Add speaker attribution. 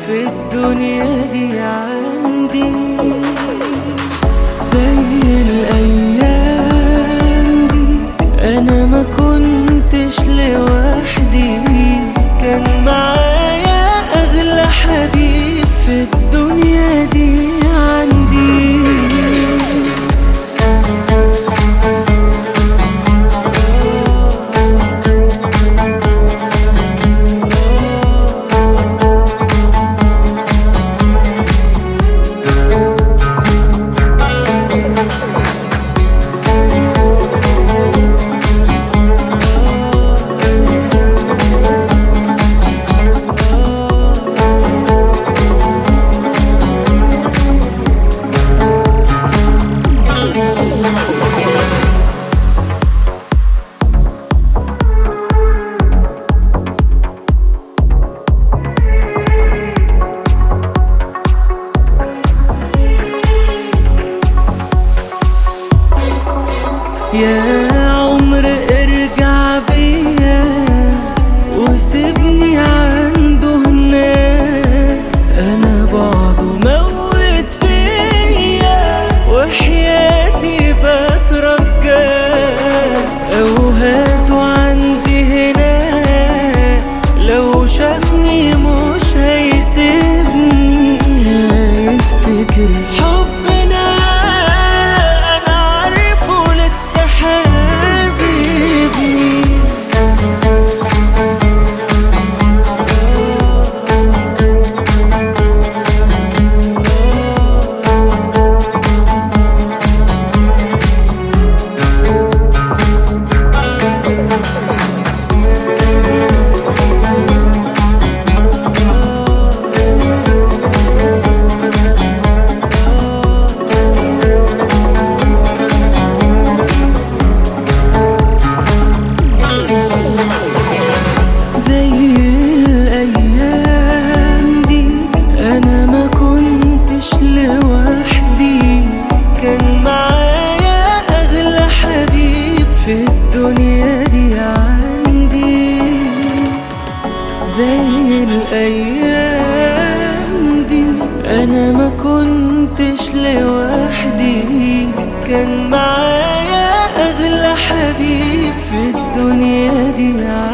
Speaker 1: في الدنيا دي عندي زي الأيام دي أنا ما كنتش لوحدي كان معايا أغلى حبيب في الدنيا دي عندي يا عمر ارجع بيا وسيبني عنده هناك انا بعده موت فيا وحياتي بترجاك او هاته عندي هناك لو شافني مش هيسيبني هيفتكر حبنا انا عارفه لسه حبيبي زي الأيام دي أنا ما كنتش لوحدي كان معايا أغلى حبيب في الدنيا دي عندي زي الأيام دي أنا ما كنتش لوحدي كان معايا أغلى حبيب في الدنيا دي عندي